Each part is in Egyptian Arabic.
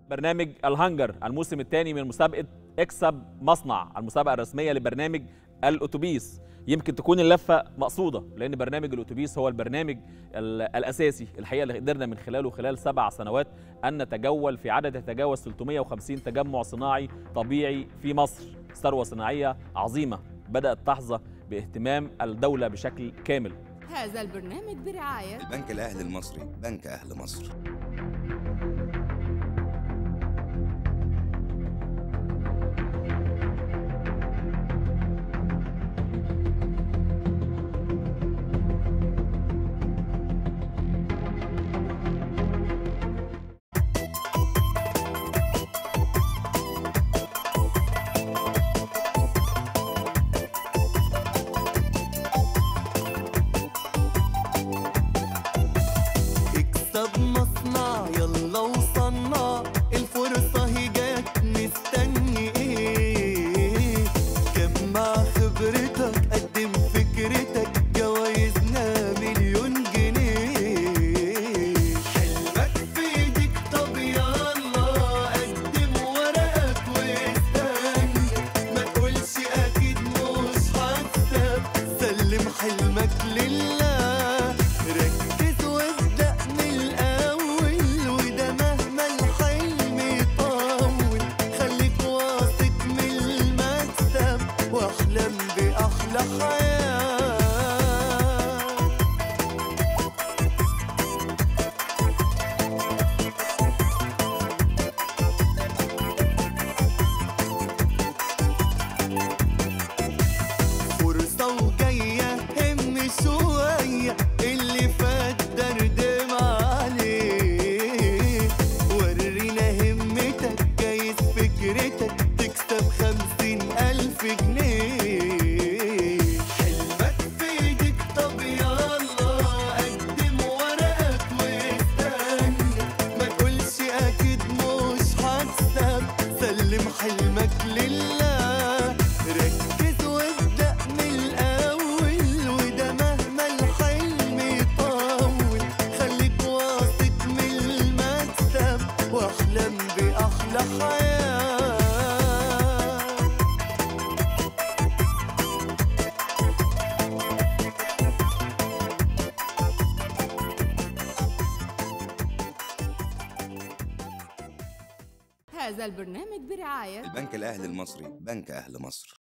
برنامج الهنجر الموسم الثاني من مسابقه اكسب مصنع المسابقه الرسميه لبرنامج الاتوبيس يمكن تكون اللفه مقصوده لان برنامج الاتوبيس هو البرنامج ال- الاساسي الحقيقه اللي قدرنا من خلاله خلال سبع سنوات ان نتجول في عدد يتجاوز 350 تجمع صناعي طبيعي في مصر ثروه صناعيه عظيمه بدات تحظى باهتمام الدوله بشكل كامل هذا البرنامج برعاية البنك الأهلي المصري بنك أهل مصر اكسب مصنع يلا وصنع الفرصة هي جات مستني ايه جمع خبرتك قدم فكرتك جوايزنا مليون جنيه حلمك في ايدك طب يلا قدم ورقك واستنى ما تقولش اكيد مش هكسب سلم حلمك لله ركز وابدأ من الأول وده مهما الحلم يطول خليك واثق من المكسب واحلم بأحلى حياة فرصة وجاية هم شوية اللي فات دردم عليه ورينا همتك جايز فكرتك تكسب خمسين ألف جنيه حلمك في ايدك طب يلا قدم ورقك واستنى ما تقولش أكيد مش هكسب سلم حلمك لله ركز وابدأ من الأول وده مهما الحلم يطول خليك واثق من المكسب واحلم بأحلى حياة هذا البرنامج برعاية البنك الأهلي المصري بنك أهل مصر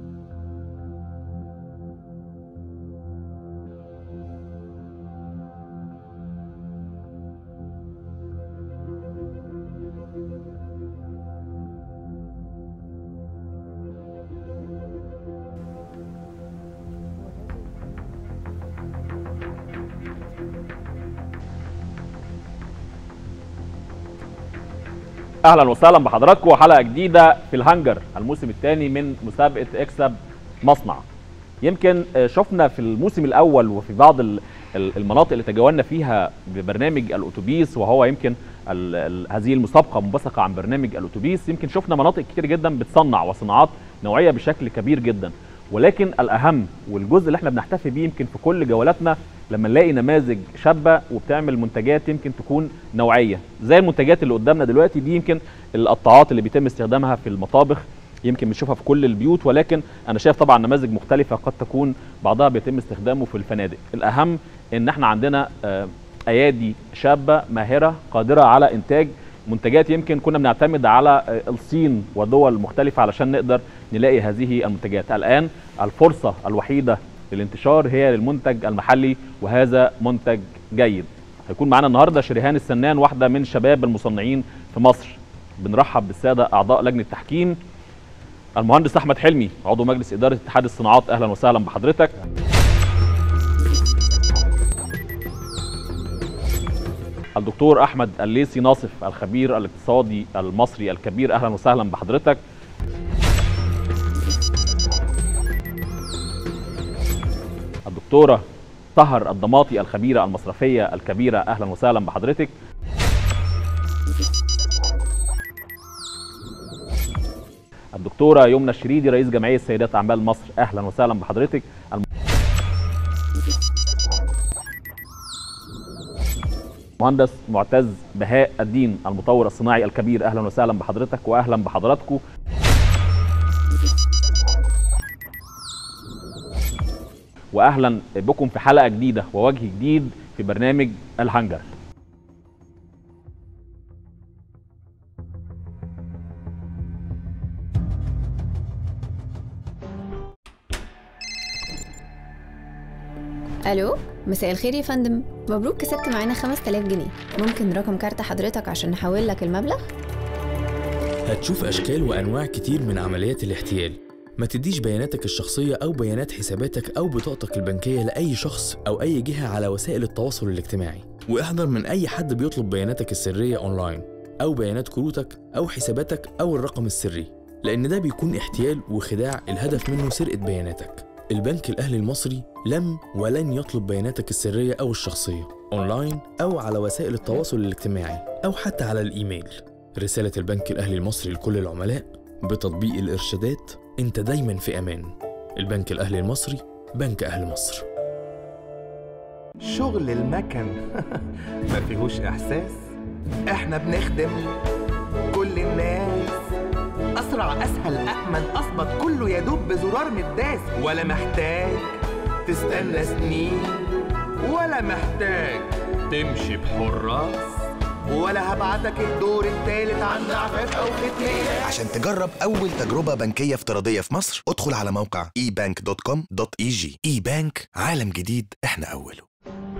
اهلا وسهلا بحضراتكم وحلقه جديده في الهنجر الموسم الثاني من مسابقه اكسب مصنع يمكن آه، شفنا في الموسم الاول وفي بعض ال- ال- المناطق اللي تجولنا فيها ببرنامج الاتوبيس وهو يمكن ال- ال- هذه المسابقه منبثقه عن برنامج الاتوبيس يمكن شفنا مناطق كتير جدا بتصنع وصناعات نوعيه بشكل كبير جدا ولكن الاهم والجزء اللي احنا بنحتفي بيه يمكن في كل جولاتنا لما نلاقي نماذج شابه وبتعمل منتجات يمكن تكون نوعيه زي المنتجات اللي قدامنا دلوقتي دي يمكن القطاعات اللي بيتم استخدامها في المطابخ يمكن بنشوفها في كل البيوت ولكن انا شايف طبعا نماذج مختلفه قد تكون بعضها بيتم استخدامه في الفنادق الاهم ان احنا عندنا آه، ايادي شابه ماهره قادره على انتاج منتجات يمكن كنا بنعتمد على آه، الصين ودول مختلفه علشان نقدر نلاقي هذه المنتجات الان الفرصه الوحيده للانتشار هي للمنتج المحلي وهذا منتج جيد هيكون معانا النهارده شريهان السنان واحده من شباب المصنعين في مصر بنرحب بالساده اعضاء لجنه التحكيم المهندس احمد حلمي عضو مجلس اداره اتحاد الصناعات اهلا وسهلا بحضرتك الدكتور احمد الليسي ناصف الخبير الاقتصادي المصري الكبير اهلا وسهلا بحضرتك الدكتوره طهر الضماطي الخبيره المصرفيه الكبيره اهلا وسهلا بحضرتك الدكتوره يمنى الشريدي رئيس جمعيه سيدات اعمال مصر اهلا وسهلا بحضرتك الم- مهندس معتز بهاء الدين المطور الصناعي الكبير اهلا وسهلا بحضرتك واهلا بحضراتكم واهلا بكم في حلقه جديده ووجه جديد في برنامج الهنجر الو مساء الخير يا فندم مبروك كسبت معانا 5000 جنيه ممكن رقم كارت حضرتك عشان نحول لك المبلغ هتشوف أشكال وأنواع كتير من عمليات الاحتيال ما تديش بياناتك الشخصية أو بيانات حساباتك أو بطاقتك البنكية لأي شخص أو أي جهة على وسائل التواصل الاجتماعي واحذر من أي حد بيطلب بياناتك السرية أونلاين أو بيانات كروتك أو حساباتك أو الرقم السري لأن ده بيكون احتيال وخداع الهدف منه سرقة بياناتك البنك الأهلي المصري لم ولن يطلب بياناتك السرية أو الشخصية أونلاين أو على وسائل التواصل الاجتماعي أو حتى على الإيميل رسالة البنك الأهلي المصري لكل العملاء بتطبيق الإرشادات أنت دايما في أمان البنك الأهلي المصري بنك أهل مصر شغل المكن ما فيهوش احساس احنا بنخدم كل الناس اسرع اسهل امن اظبط كله يدوب بزرار متداس ولا محتاج تستنى سنين ولا محتاج تمشي بحراس ولا هبعتك الدور التالت عند عفاف او ختميه عشان تجرب أول تجربة بنكية افتراضية في مصر ادخل على موقع ebank.com.eg eBank عالم جديد احنا أوله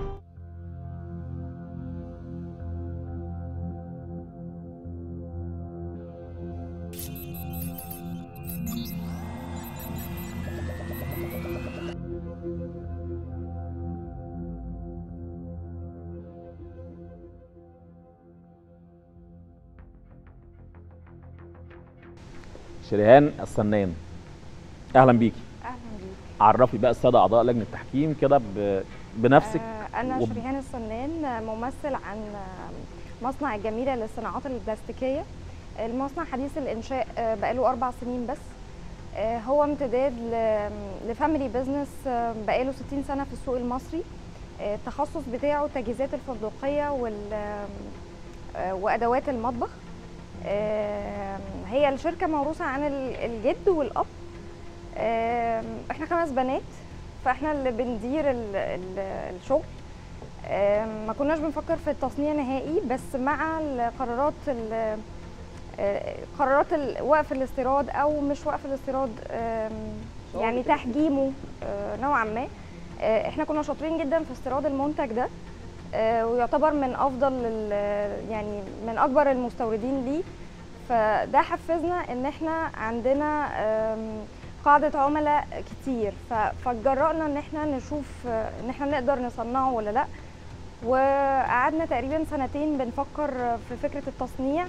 شريهان السنان اهلا بيكي اهلا بيك عرفي بقى الساده اعضاء لجنه التحكيم كده ب... بنفسك آه، انا وب- شريهان السنان آه، ممثل عن آه، مصنع الجميله للصناعات البلاستيكيه المصنع حديث الانشاء آه، بقاله اربع سنين بس آه، هو امتداد ل- لفاميلي بيزنس آه، بقاله 60 سنه في السوق المصري آه، التخصص بتاعه التجهيزات الفندقيه وال آه، وادوات المطبخ آه، هي الشركه موروثه عن ال- الجد والاب آم، احنا خمس بنات فاحنا اللي بندير ال ال الشغل آم، ما كناش بنفكر في التصنيع نهائي بس مع القرارات ال- آه، قرارات ال- وقف الاستيراد او مش وقف الاستيراد آم، يعني تحجيمه آه، نوعا ما آه، احنا كنا شاطرين جدا في استيراد المنتج ده آه، ويعتبر من افضل ال- يعني من اكبر المستوردين ليه فده حفزنا ان احنا عندنا آم، قاعدة عملاء كتير ف- فجرأنا ان احنا نشوف آه، ان احنا نقدر نصنعه ولا لا وقعدنا تقريبا سنتين بنفكر في فكرة التصنيع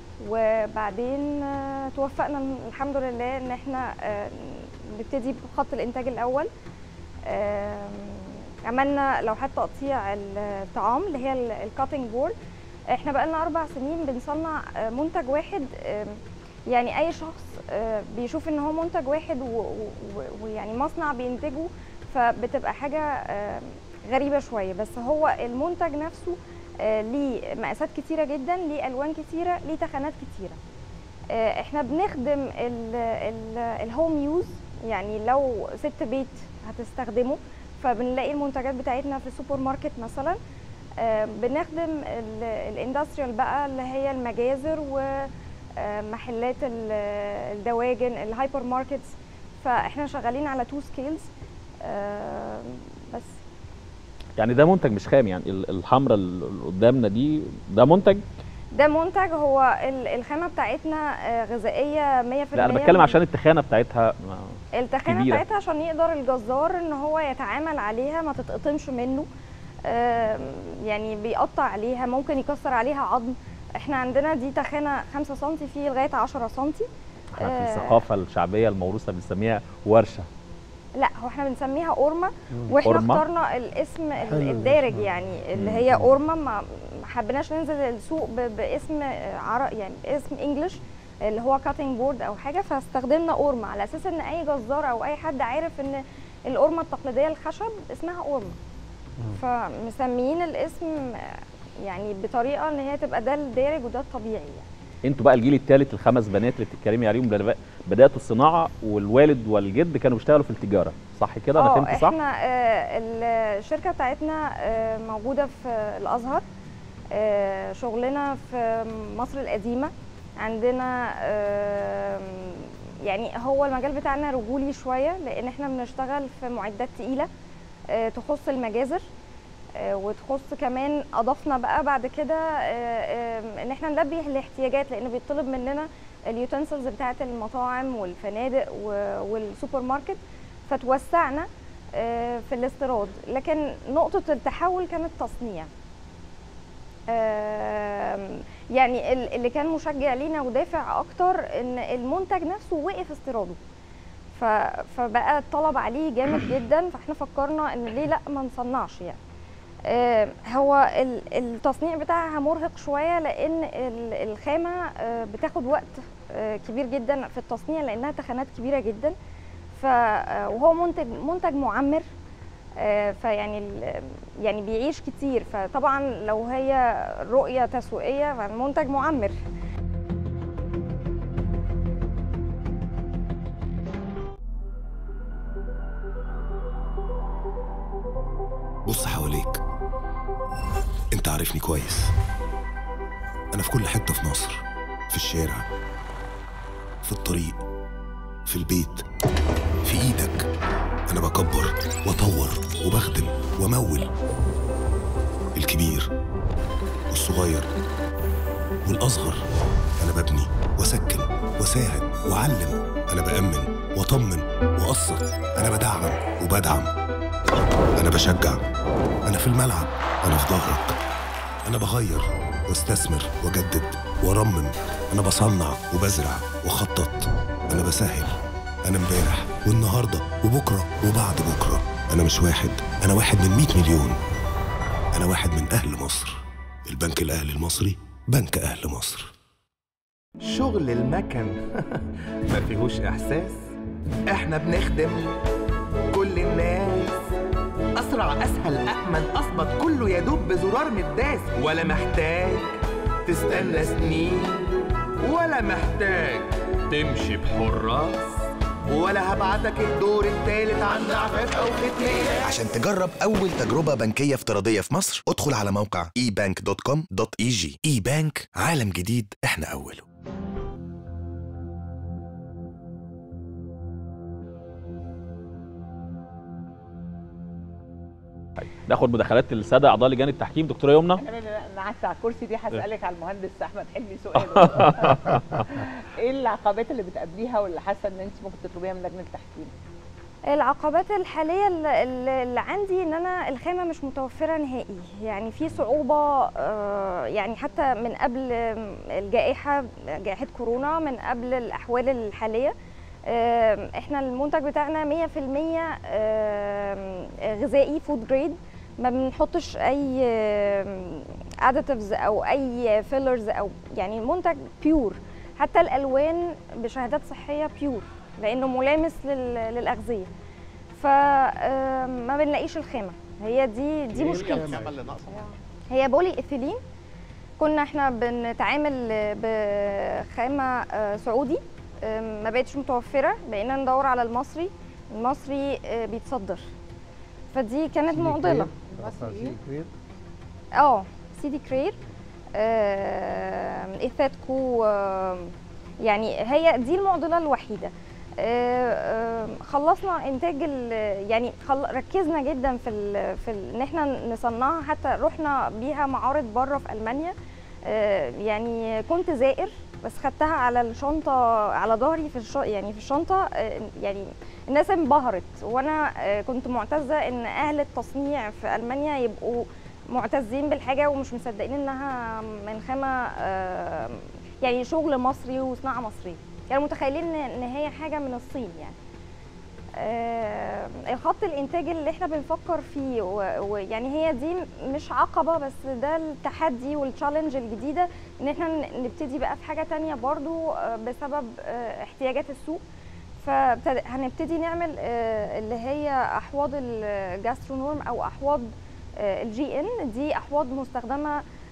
وبعدين آه، توفقنا الحمد لله ان احنا آه، نبتدي بخط الانتاج الاول آم، عملنا لوحات تقطيع الطعام اللي هي الكاتنج بورد احنا بقالنا اربع سنين بنصنع آه، منتج واحد آم، يعني اي شخص آه، بيشوف ان هو منتج واحد و- و- و- ويعني مصنع بينتجه فبتبقى حاجه آه، غريبه شويه بس هو المنتج نفسه آه، ليه مقاسات كتيره جدا ليه الوان كتيره ليه تخانات كتيره آه، احنا بنخدم ال- ال- الهوم يوز يعني لو ست بيت هتستخدمه فبنلاقي المنتجات بتاعتنا في السوبر ماركت مثلا آه، بنخدم ال- الاندستريال بقى اللي هي المجازر ومحلات الدواجن الهايبر ماركتس فاحنا شغالين على تو سكيلز بس يعني ده منتج مش خام يعني ال- الحمراء اللي قدامنا دي ده منتج ده منتج هو ال- الخامه بتاعتنا آه، غذائيه 100% لا انا بتكلم عشان التخانه بتاعتها ما- التخانه كبيرة. بتاعتها عشان يقدر الجزار ان هو يتعامل عليها ما تتقطمش منه آم، يعني بيقطع عليها ممكن يكسر عليها عظم احنا عندنا دي تخانه 5 سم في لغايه 10 سم احنا في آه. الثقافه الشعبيه الموروثه بنسميها ورشه لا هو احنا بنسميها اورما واحنا أورما؟ اخترنا الاسم ال- حلو الدارج الاسم. يعني اللي مم. هي اورما ما ما حبيناش ننزل السوق ب- باسم آه، عر... يعني باسم انجلش اللي هو كاتنج بورد او حاجه فاستخدمنا اورما على اساس ان اي جزار او اي حد عارف ان الاورما التقليديه الخشب اسمها اورما فمسميين الاسم يعني بطريقه ان هي تبقى ده الدارج وده الطبيعي يعني انتوا بقى الجيل الثالث الخمس بنات اللي بتتكلمي عليهم ده بداتوا الصناعه والوالد والجد كانوا بيشتغلوا في التجاره صح كده انا اه فهمت صح احنا آه، الشركه بتاعتنا آه، موجوده في الازهر آه، شغلنا في مصر القديمه عندنا آه، يعني هو المجال بتاعنا رجولي شويه لان احنا بنشتغل في معدات تقيله آه، تخص المجازر آه، وتخص كمان اضفنا بقى بعد كده آه، آه، ان احنا نلبي الاحتياجات لان بيطلب مننا اليوتنسلز بتاعه المطاعم والفنادق و- والسوبر ماركت فتوسعنا آه، في الاستيراد لكن نقطه التحول كانت تصنيع آم، يعني ال- اللي كان مشجع لينا ودافع اكتر ان المنتج نفسه وقف استيراده ف- فبقى الطلب عليه جامد جدا فاحنا فكرنا ان ليه لا ما نصنعش يعني آه، هو ال- التصنيع بتاعها مرهق شويه لان ال- الخامه آه، بتاخد وقت آه، كبير جدا في التصنيع لانها تخانات كبيره جدا ف آه، وهو منتج منتج معمر آه، فيعني ال- يعني بيعيش كتير فطبعا لو هي رؤيه تسويقيه فالمنتج معمر بص حواليك انت عارفني كويس انا في كل حته في مصر في الشارع في الطريق في البيت في ايدك انا بكبر واطور وبخدم وامول الكبير والصغير والاصغر انا ببني واسكن واساعد واعلم انا بامن واطمن واقسط انا بدعم وبدعم أنا بشجع أنا في الملعب أنا في ظهرك أنا بغير واستثمر وأجدد وأرمم أنا بصنع وبزرع وأخطط أنا بسهل أنا امبارح والنهاردة وبكرة وبعد بكرة أنا مش واحد أنا واحد من 100 مليون أنا واحد من أهل مصر البنك الأهلي المصري بنك أهل مصر شغل المكن ما فيهوش احساس احنا بنخدم كل الناس اسرع اسهل امن اظبط كله يدوب بزرار مداس ولا محتاج تستنى سنين ولا محتاج تمشي بحراس ولا هبعتك الدور التالت عند عفاف او ختميه عشان تجرب أول تجربة بنكية افتراضية في مصر ادخل على موقع ebank.com.eg eBank عالم جديد احنا أوله ناخد مداخلات الساده اعضاء لجان التحكيم دكتوره يمنى انا انا قعدت على الكرسي دي هسالك على المهندس احمد حلمي سؤال ايه العقبات اللي بتقابليها واللي حاسه ان انت ممكن تطلبيها من لجنه التحكيم العقبات الحاليه اللي- اللي اللي عندي ان انا الخامه مش متوفره نهائي يعني في صعوبه آه، يعني حتى من قبل الجائحه جائحه كورونا من قبل الاحوال الحاليه آه، احنا المنتج بتاعنا 100% آه، غذائي فود جريد ما بنحطش اي اديتيفز او اي فيلرز او يعني منتج بيور حتى الالوان بشهادات صحيه بيور لانه ملامس لل- للاغذيه فما بنلاقيش الخامه هي دي دي مشكلتي هي بولي ايثيلين كنا احنا بنتعامل بخامه آه، سعودي آه، ما بقتش متوفره بقينا ندور على المصري المصري آه، بيتصدر فدي كانت معضله اه سيدي كرير آه، ايثاتكو آه، يعني هي دي المعضله الوحيده آه، آه، خلصنا انتاج ال- يعني خل- ركزنا جدا في ال في ال ان احنا نصنعها حتى رحنا بيها معارض بره في المانيا آه، يعني كنت زائر بس خدتها على الشنطه على ظهري في الش... يعني في الشنطه آه، يعني الناس انبهرت وانا آه، كنت معتزه ان اهل التصنيع في المانيا يبقوا معتزين بالحاجه ومش مصدقين انها من خامه آه، يعني شغل مصري وصناعه مصريه كانوا متخيلين ان إن هي حاجه من الصين يعني آه، الخط الانتاج اللي احنا بنفكر فيه و- ويعني هي دي مش عقبه بس ده التحدي والتشالنج الجديده ان احنا ن- نبتدي بقى في حاجه تانية برضو آه، بسبب آه، احتياجات السوق فهنبتدي نعمل آه، اللي هي احواض الجاسترونورم او احواض الجي ان دي احواض مستخدمه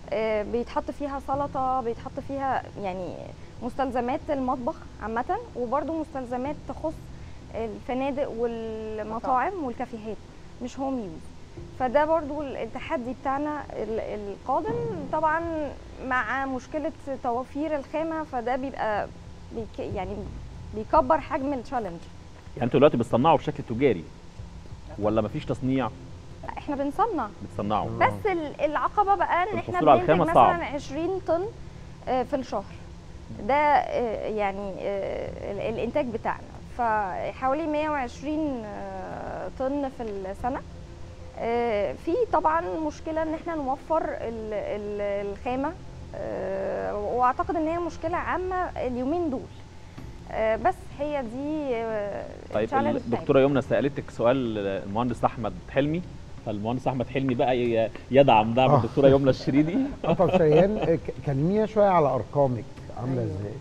آه، بيتحط فيها سلطه بيتحط فيها يعني مستلزمات المطبخ عامه وبرده مستلزمات تخص الفنادق والمطاعم والكافيهات مش هوم يوز فده برضو التحدي بتاعنا ال- القادم طبعا مع مشكله توفير الخامه فده بيبقى بيك يعني بيكبر حجم التشالنج يعني انتوا دلوقتي بتصنعوا بشكل تجاري ولا مفيش تصنيع لا، احنا بنصنع بتصنعوا بس ال- العقبه بقى ان احنا الحصول على بننتج الخامة صعب. مثلا 20 طن آه، في الشهر ده آه، يعني آه، ال- الانتاج بتاعنا فحوالي 120 آه، طن في السنه آه، في طبعا مشكله ان احنا نوفر ال- ال- الخامه آه، واعتقد ان هي مشكله عامه اليومين دول آه، بس هي دي آه، طيب الchallenge بتاعتنا. الدكتوره يمنى سالتك سؤال المهندس احمد حلمي فالمهندس احمد حلمي بقى ي- يدعم دعم آه. الدكتوره يمنى الشريدي طب شيان آه، ك- كلمينا شويه على ارقامك عامله ازاي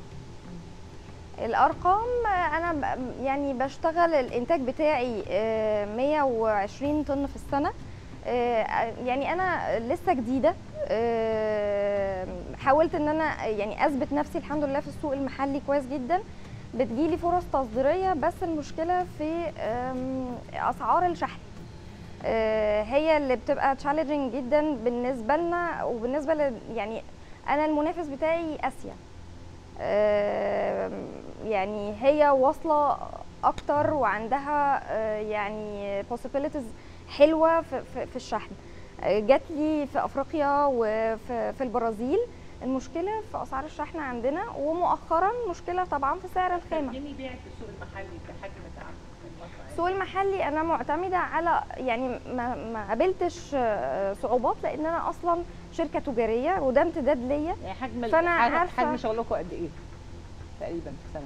الارقام آه، انا ب- يعني بشتغل الانتاج بتاعي آه، 120 طن في السنه آه، يعني انا لسه جديده آه، حاولت ان انا يعني اثبت نفسي الحمد لله في السوق المحلي كويس جدا بتجيلي فرص تصديريه بس المشكله في آم، اسعار الشحن آه، هي اللي بتبقى تشالنجينج جدا بالنسبه لنا وبالنسبه ل يعني انا المنافس بتاعي اسيا آم، يعني هي واصله اكتر وعندها آه، يعني possibilities حلوه في, في, في الشحن آه، جات لي في افريقيا وفي في البرازيل المشكله في اسعار الشحن عندنا ومؤخرا مشكله طبعا في سعر الخامه مين بيبيع في السوق المحلي كحجم تعامل المصنع؟ السوق المحلي انا معتمده على يعني ما ما قابلتش آه، صعوبات لان انا اصلا شركه تجاريه وده امتداد ليا يعني حجم ال- فانا حجم- عارفه حجم شغلكم قد ايه تقريبا في السنه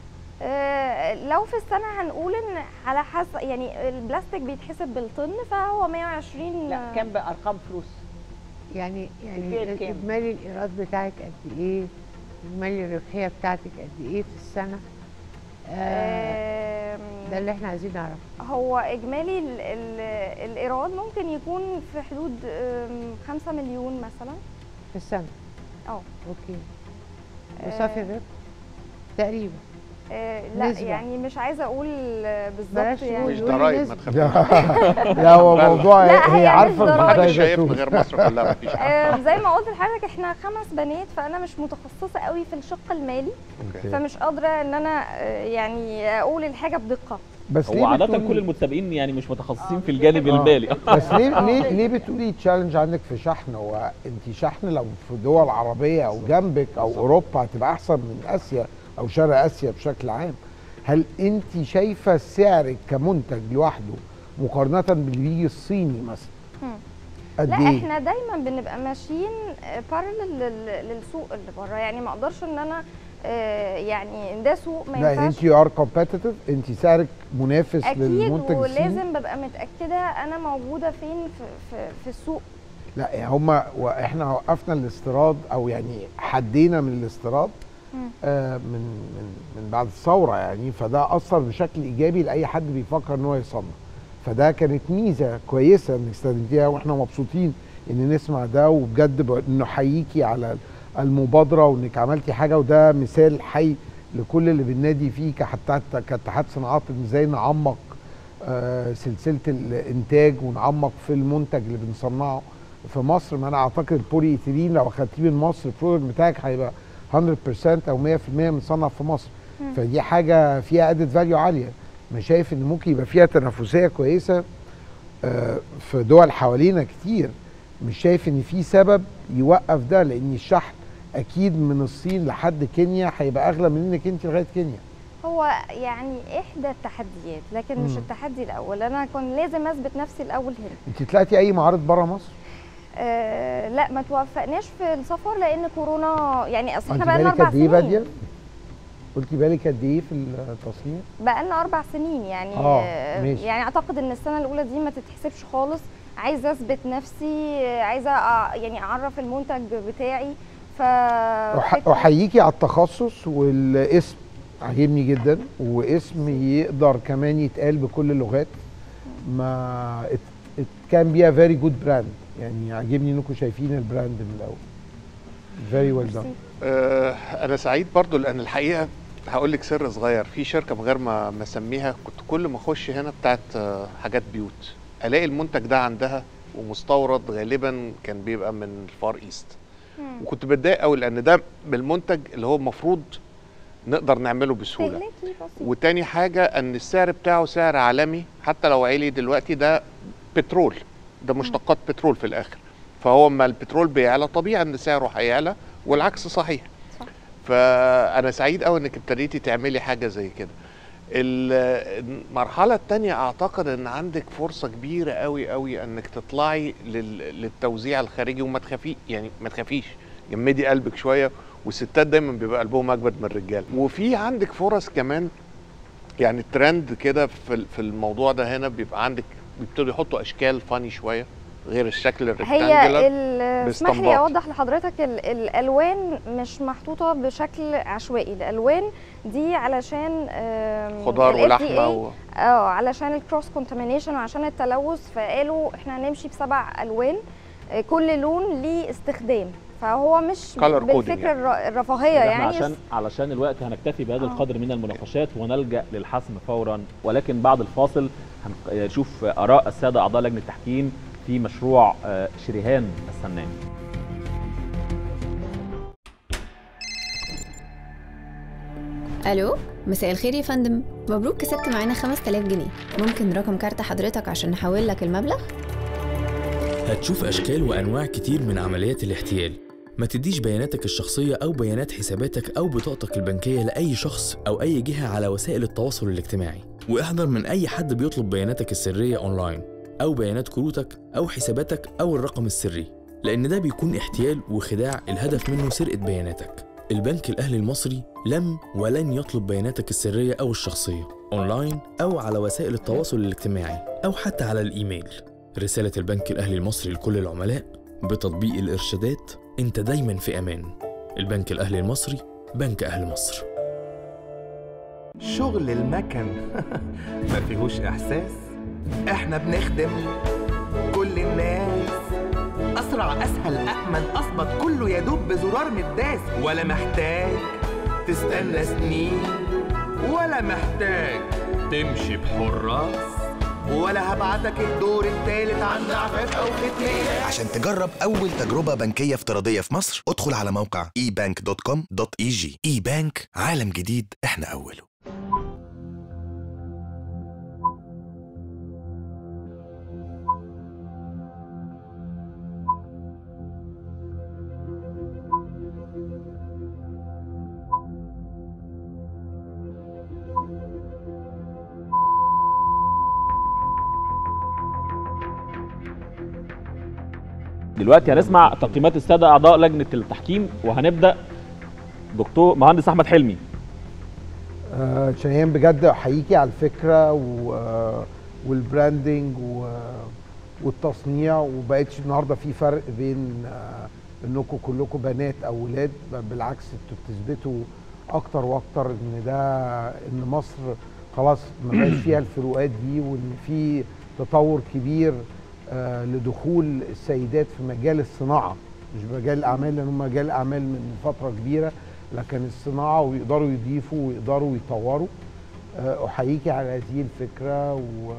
آه، لو في السنه هنقول ان على حسب يعني البلاستيك بيتحسب بالطن فهو 120 لا كام بارقام فلوس يعني يعني بتبيع بكام؟ اجمالي الايراد بتاعك قد ايه اجمالي الربحيه بتاعتك قد ايه في السنه آه آم، ده اللي احنا عايزين نعرفه هو اجمالي ال ال الايراد ممكن يكون في حدود 5 مليون مثلا في السنه اه اوكي وصافي الربح تقريبا آه، لا نسبة. يعني مش عايزه اقول آه، بالظبط بلاش يعني تقول- مش قولي ضرايب نسبة. ما تخافيش لا هو لا، لا. موضوع لا، هي هي عارفه مش ضرايب. البضايع محدش شايف زيتون. من غير مصر كلها مفيش حد آه، زي ما قلت لحضرتك احنا خمس بنات فانا مش متخصصه قوي في الشق المالي أوكي. فمش قادره ان انا آه، يعني اقول الحاجه بدقه بس هو ليه عاده بتقولي- كل المتسابقين يعني مش متخصصين في الجانب آه. المالي بس ليه ليه ليه بتقولي تشالنج عندك في شحن هو انت شحن لو في دول عربيه او جنبك او اوروبا هتبقى احسن من اسيا او شرق اسيا بشكل عام هل انت شايفه سعرك كمنتج لوحده مقارنه باللي بيجي الصيني مثلا مم. قد لا ايه احنا دايما بنبقى ماشيين بارلل للسوق اللي بره يعني ما اقدرش ان انا آه، يعني ده سوق ما لا ينفعش انت يو ار كومبيتيتيف انت سعرك منافس اكيد للمنتج الصيني ولازم ببقى متاكده انا موجوده فين في, في, في السوق لا يعني هما واحنا وقفنا الاستيراد او يعني حدينا من الاستيراد مم. آه من من من بعد الثوره يعني فده اثر بشكل ايجابي لاي حد بيفكر ان هو يصنع فده كانت ميزه كويسه انك استخدمتيها واحنا مبسوطين ان نسمع ده وبجد ب- نحييكي على المبادره وانك عملتي حاجه وده مثال حي لكل اللي بننادي فيه كحتى كاتحاد صناعات ان ازاي نعمق آه، سلسله الانتاج ونعمق في المنتج اللي بنصنعه في مصر ما انا اعتقد البولي ايثيلين لو اخدتيه من مصر البرودكت بتاعك هيبقى 100% او 100% متصنع في مصر مم. فدي حاجه فيها ادد فاليو عاليه مش شايف ان ممكن يبقى فيها تنافسيه كويسه آه، في دول حوالينا كتير مش شايف ان في سبب يوقف ده لان الشحن اكيد من الصين لحد كينيا هيبقى اغلى من انك انت لغايه كينيا هو يعني احدى التحديات لكن مش مم. التحدي الاول انا كان لازم اثبت نفسي الاول هنا انت طلعتي اي معارض بره مصر آه لا ما توفقناش في السفر لان كورونا يعني اصل انت احنا بقى لنا بالك اربع قد ايه باديه سنين قلتي بالك قد ايه في التصنيع بقى لنا اربع سنين يعني آه، آه، ماشي. يعني اعتقد ان السنه الاولى دي ما تتحسبش خالص عايزه اثبت نفسي آه، عايزه أع- يعني اعرف المنتج بتاعي ف أح- احييكي على التخصص والاسم عاجبني جدا واسم يقدر كمان يتقال بكل اللغات ما it, it can be a very good brand يعني عاجبني انكم شايفين البراند من الاول فيري ويل دان آه، انا سعيد برضو لان الحقيقه هقول لك سر صغير في شركه من غير ما ما اسميها كنت كل ما اخش هنا بتاعت آه، حاجات بيوت الاقي المنتج ده عندها ومستورد غالبا كان بيبقى من الفار ايست وكنت بتضايق قوي لان ده بالمنتج اللي هو المفروض نقدر نعمله بسهوله استهلاكي بسيط وتاني حاجه ان السعر بتاعه سعر عالمي حتى لو عالي دلوقتي ده بترول ده مشتقات بترول في الاخر فهو اما البترول بيعلى طبيعي ان سعره هيعلى والعكس صحيح صح. فانا سعيد قوي انك ابتديتي تعملي حاجه زي كده ال- المرحله الثانيه اعتقد ان عندك فرصه كبيره قوي قوي انك تطلعي لل- للتوزيع الخارجي وما تخافي يعني ما تخافيش جمدي قلبك شويه والستات دايما بيبقى قلبهم اكبر من الرجال وفي عندك فرص كمان يعني الترند كده في ال- في الموضوع ده هنا بيبقى عندك بيبتدوا يحطوا اشكال فاني شويه غير الشكل هي الريكتانجلر ال- اسمح لي باستنباط. اوضح لحضرتك ال- الالوان مش محطوطه بشكل عشوائي الالوان دي علشان آم، خضار ال ولحمه FDA و... اه علشان الكروس كونتامينيشن وعشان التلوث فقالوا احنا هنمشي بسبع الوان آه، كل لون ليه استخدام فهو مش Color coding بالفكر يعني. الر- الرفاهيه احنا يعني عشان علشان الوقت هنكتفي بهذا آه. القدر من المناقشات ونلجا للحسم فورا ولكن بعد الفاصل هنشوف اراء الساده اعضاء لجنه التحكيم في مشروع آه، شريهان السنان الو مساء الخير يا فندم مبروك كسبت معانا 5000 جنيه ممكن رقم كارت حضرتك عشان نحول لك المبلغ هتشوف أشكال وأنواع كتير من عمليات الاحتيال ما تديش بياناتك الشخصية أو بيانات حساباتك أو بطاقتك البنكية لأي شخص أو أي جهة على وسائل التواصل الاجتماعي واحذر من أي حد بيطلب بياناتك السرية أونلاين أو بيانات كروتك أو حساباتك أو الرقم السري لأن ده بيكون احتيال وخداع الهدف منه سرقة بياناتك البنك الأهلي المصري لم ولن يطلب بياناتك السرية أو الشخصية أونلاين أو على وسائل التواصل الاجتماعي أو حتى على الإيميل رسالة البنك الأهلي المصري لكل العملاء بتطبيق الإرشادات أنت دايما في أمان البنك الأهلي المصري بنك أهل مصر شغل المكن ما فيهوش احساس احنا بنخدم كل الناس اسرع اسهل امن اظبط كله يدوب بزرار مداس ولا محتاج تستنى سنين ولا محتاج تمشي بحراس ولا هبعتك الدور التالت عند عفاف او ختميه عشان تجرب أول تجربة بنكية افتراضية في مصر ادخل على موقع ebank.com.eg اي بانك عالم جديد احنا أوله دلوقتي هنسمع تقييمات الساده اعضاء لجنه التحكيم وهنبدا دكتور مهندس احمد حلمي آه، شيهان بجد احييكي على الفكره و... والبراندنج و... والتصنيع وبقتش النهارده في فرق بين آه، انكم كلكم بنات او ولاد بل بالعكس انتوا بتثبتوا اكتر واكتر ان ده ان مصر خلاص ما بقاش فيها الفروقات دي وان في تطور كبير آه، لدخول السيدات في مجال الصناعه مش مجال الاعمال لان هم مجال الاعمال من فتره كبيره لكن الصناعه ويقدروا يضيفوا ويقدروا يطوروا آه، احييكي على هذه الفكره و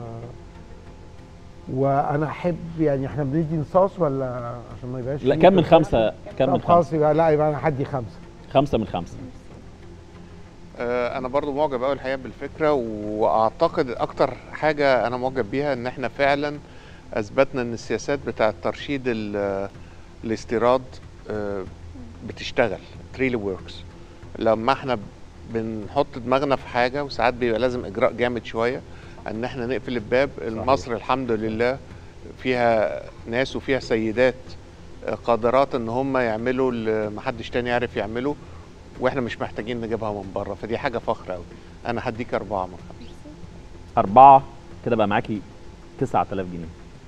وانا احب يعني احنا بندي نصاص ولا عشان ما يبقاش لا فيه كم من تفرقة؟ خمسه كم من طب خلاص خمسه يبقى لا يبقى انا هدي خمسه خمسه من خمسه آه، انا برضو معجب قوي الحقيقه بالفكره واعتقد اكتر حاجه انا معجب بيها ان احنا فعلا اثبتنا ان السياسات بتاعه ترشيد ال- الاستيراد آه، بتشتغل تريلي وركس لما احنا بنحط دماغنا في حاجه وساعات بيبقى لازم اجراء جامد شويه ان احنا نقفل الباب مصر الحمد لله فيها ناس وفيها سيدات آه، قادرات ان هم يعملوا اللي محدش تاني يعرف يعمله واحنا مش محتاجين نجيبها من بره فدي حاجه فخر قوي انا هديك اربعه من خمسه اربعه كده بقى معاكي 9000 جنيه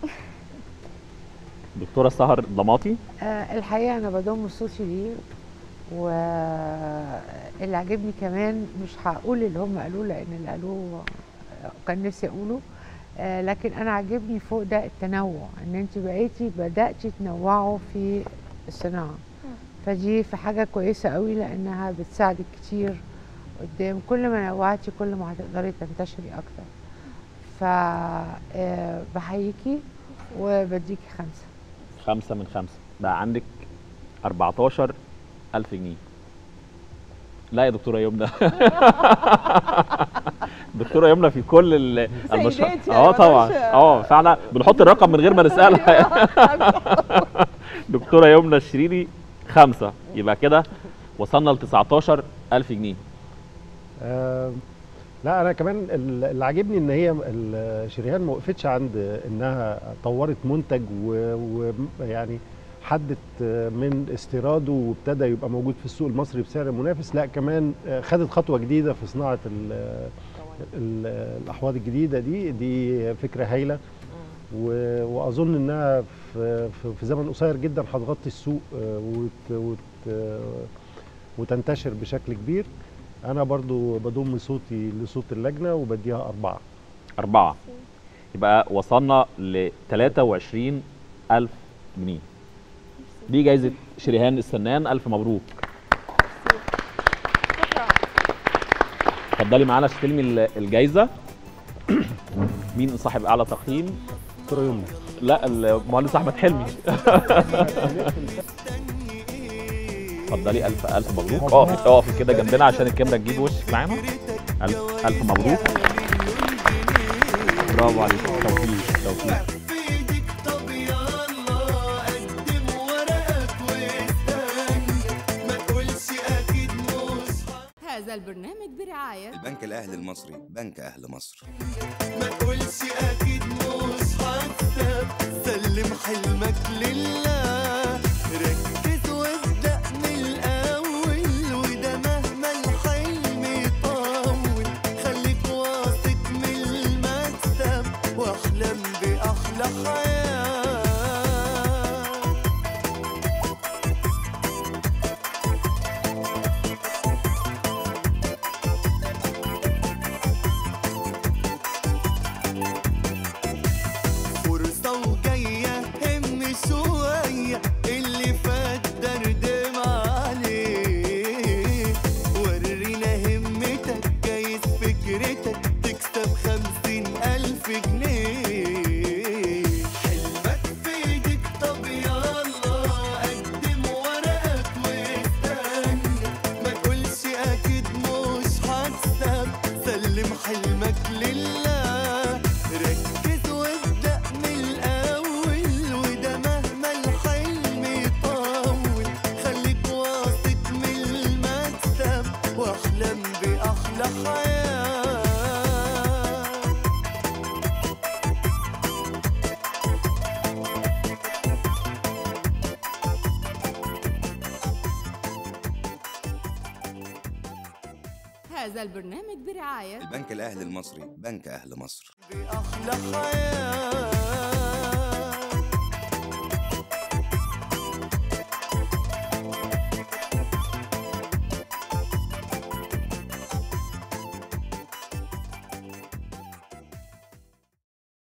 دكتوره سهر ضماطي آه، الحقيقه انا بضم صوتي ليه واللي عجبني كمان مش هقول اللي هم قالوه لان اللي قالوه كان نفسي اقوله آه، لكن انا عاجبني فوق ده التنوع ان انت بقيتي بداتي تنوعوا في الصناعه فدي في حاجه كويسه قوي لانها بتساعدك كتير قدام كل ما نوعتي كل ما هتقدري تنتشري اكتر ف آه، بحييكي وبديكي خمسه خمسة من خمسة بقى عندك 14 ألف جنيه لا يا دكتورة يمنى دكتورة يمنى في كل ال- المشروع سيدات يعني اه طبعا ملوش- اه فعلا بنحط الرقم من غير ما نسألها دكتورة يمنى الشريري خمسة يبقى كده وصلنا ل 19 ألف جنيه آه، لا انا كمان ال- اللي عاجبني ان هي ال- شريهان ما وقفتش عند انها طورت منتج ويعني حدت آه، من استيراده وابتدى يبقى موجود في السوق المصري بسعر منافس لا كمان آه، خدت خطوه جديده في صناعه ال- ال- الاحواض الجديده دي دي فكره هايله و- واظن انها في في- في زمن قصير جدا هتغطي السوق آه، وت وت وتنتشر بشكل كبير انا برضو بضم صوتي لصوت اللجنه وبديها اربعه أربعة يبقى وصلنا ل 23 ألف جنيه دي جايزة شريهان السنان ألف مبروك اتفضلي معانا استلمي ال- الجايزة مين صاحب أعلى تقييم؟ دكتورة يمنى لا المهندس أحمد حلمي اتفضلي ألف ألف مبروك اقفي اقفي كده جنبنا عشان الكاميرا تجيب وشك معانا ألف ألف مبروك برافو عليك توفيق توفيق طب يلا قدم ورقك واستنى ما تقولش اكيد مش هذا البرنامج برعاية البنك الأهلي المصري بنك أهل مصر ما تقولش اكيد مش هكسب سلم حلمك لله ركز وابدأ من الأول وده مهما الحلم يطول خليك واثق من المكسب واحلم بأحلى حياة فرصة وجاية هم شوية اللي فات دردم عليه ورينا همتك جايز فكرتك تكسب خمسين ألف جنيه حلمك في ايدك طب يلا قدم ورقك واستنى ما تقولش أكيد مش هكسب سلم حلمك لله ركز وابدأ من الأول وده مهما الحلم يطول خليك واثق من المكسب واحلم بأحلى حياة هذا البرنامج برعاية البنك الأهلي المصري بنك أهل مصر بأحلى حياة